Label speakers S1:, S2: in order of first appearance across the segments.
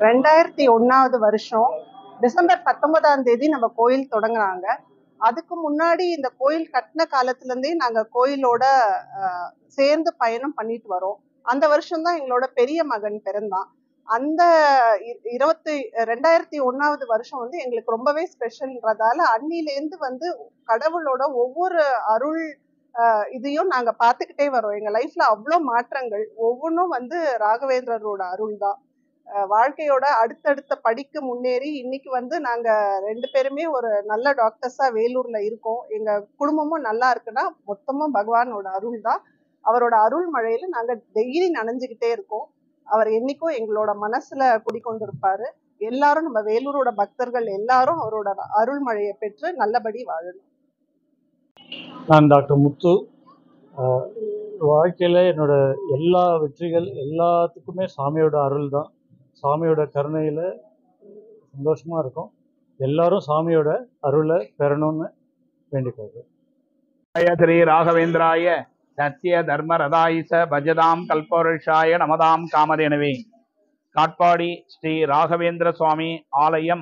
S1: ரெண்டாயிரத்தி ஒன்னாவது வருஷம் டிசம்பர் பத்தொன்பதாம் தேதி நம்ம கோயில் தொடங்குனாங்க அதுக்கு முன்னாடி இந்த கோயில் கட்டின காலத்துல இருந்தே நாங்க கோயிலோட அஹ், சேர்ந்து பயணம் பண்ணிட்டு வரோம் அந்த வருஷம் தான் எங்களோட பெரிய மகன் பிறந்தான் அந்த இ- இருபத்தி ரெண்டாயிரத்தி ஒன்னாவது வருஷம் வந்து எங்களுக்கு ரொம்பவே ஸ்பெஷல்ன்றதால அன்னிலேருந்து வந்து கடவுளோட ஒவ்வொரு அருள் அஹ், இதையும் நாங்க பார்த்துக்கிட்டே வரோம் எங்க லைஃப்ல அவ்வளோ மாற்றங்கள் ஒவ்வொன்றும் வந்து ராகவேந்திரரோட அருள் தான் அஹ் வாழ்க்கையோட அடுத்தடுத்த படிக்கு முன்னேறி இன்னைக்கு வந்து நாங்க ரெண்டு பேருமே ஒரு நல்ல டாக்டர்ஸா வேலூர்ல இருக்கோம் எங்க குடும்பமும் நல்லா இருக்குன்னா மொத்தமும் பகவானோட அருள் தான் அவரோட அருள் மழையில நாங்க டெய்லி நனைஞ்சுக்கிட்டே இருக்கோம் அவர் என்னைக்கும் எங்களோட மனசுல குடிக்கொண்டிருப்பாரு எல்லாரும் நம்ம வேலூரோட பக்தர்கள் எல்லாரும் அவரோட அருள் மழையை பெற்று நல்லபடி வாழணும்
S2: நான் டாக்டர் முத்து ஆஹ் வாழ்க்கையில் என்னோட எல்லா வெற்றிகள் எல்லாத்துக்குமே சாமியோட அருள் தான் சாமியோட கருணையில் சந்தோஷமாக இருக்கும் எல்லாரும் சாமியோட அருளை பெறணும்னு வேண்டிக்கோங்க
S3: ஜய ஸ்ரீ ராகவேந்திராய சத்திய தர்ம ரதாயிச பஜதாம் கல்பவருஷாய நமதாம் காமதேனவே காட்பாடி ஸ்ரீ ராகவேந்திர சுவாமி ஆலயம்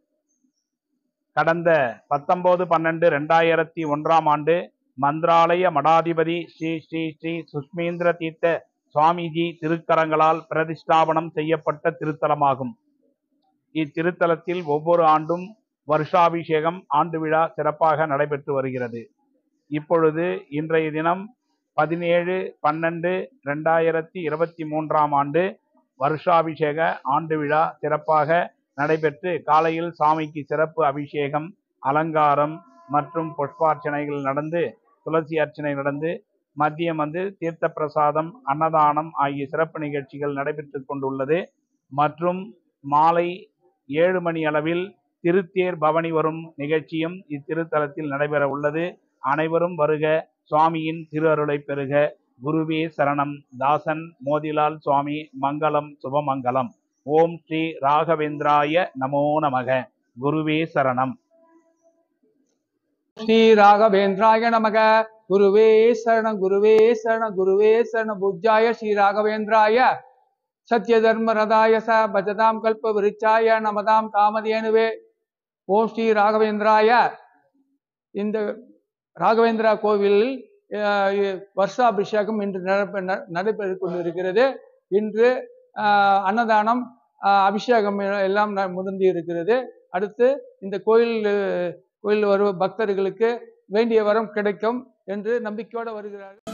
S3: கடந்த பத்தொன்பது பன்னெண்டு ரெண்டாயிரத்தி ஒன்றாம் ஆண்டு மந்திராலய மடாதிபதி ஸ்ரீ ஸ்ரீ ஸ்ரீ சுஷ்மேந்திர தீர்த்த சுவாமிஜி திருக்கரங்களால் பிரதிஷ்டாபனம் செய்யப்பட்ட திருத்தலமாகும் இத்திருத்தலத்தில் ஒவ்வொரு ஆண்டும் வருஷாபிஷேகம் ஆண்டு விழா சிறப்பாக நடைபெற்று வருகிறது இப்பொழுது இன்றைய தினம் பதினேழு பன்னெண்டு ரெண்டாயிரத்தி இருபத்தி மூன்றாம் ஆண்டு வருஷாபிஷேக ஆண்டு விழா சிறப்பாக நடைபெற்று காலையில் சாமிக்கு சிறப்பு அபிஷேகம் அலங்காரம் மற்றும் புஷ்பார்ச்சனைகள் நடந்து துளசி அர்ச்சனை நடந்து மதியம் வந்து தீர்த்த பிரசாதம் அன்னதானம் ஆகிய சிறப்பு நிகழ்ச்சிகள் நடைபெற்று கொண்டுள்ளது மற்றும் மாலை ஏழு மணி அளவில் திருத்தேர் பவனி வரும் நிகழ்ச்சியும் இத்திருத்தலத்தில் நடைபெற உள்ளது அனைவரும் வருக சுவாமியின் திரு அருளை பெறுக குருவே சரணம் தாசன் மோதிலால் சுவாமி மங்களம் சுபமங்கலம் ஓம் ஸ்ரீ ராகவேந்திராய நமோ நமக குருவே சரணம்
S4: ஸ்ரீ ராகவேந்திராய நமக குருவே சரண குருவே சரண குருவே சரண புஜ்ஜாய ஸ்ரீ ராகவேந்திராய சத்ய தர்ம ரதாய ச பஜதாம் கல்ப விருச்சாய நமதாம் காமதேனுவே ஓம் ஸ்ரீ ராகவேந்திராய இந்த ராகவேந்திரா கோவிலில் அஹ், வருஷாபிஷேகம் இன்று நடைபெ- ந- நடைபெற்றுக் கொண்டிருக்கிறது இன்று அஹ், அன்னதானம் அஹ், அபிஷேகம் எல்லாம் ந- முடிந்து இருக்கிறது அடுத்து இந்த கோயில் கோயில் வரும் பக்தர்களுக்கு வேண்டிய வரம் கிடைக்கும் என்று நம்பிக்கையோடு வருகிறார்கள்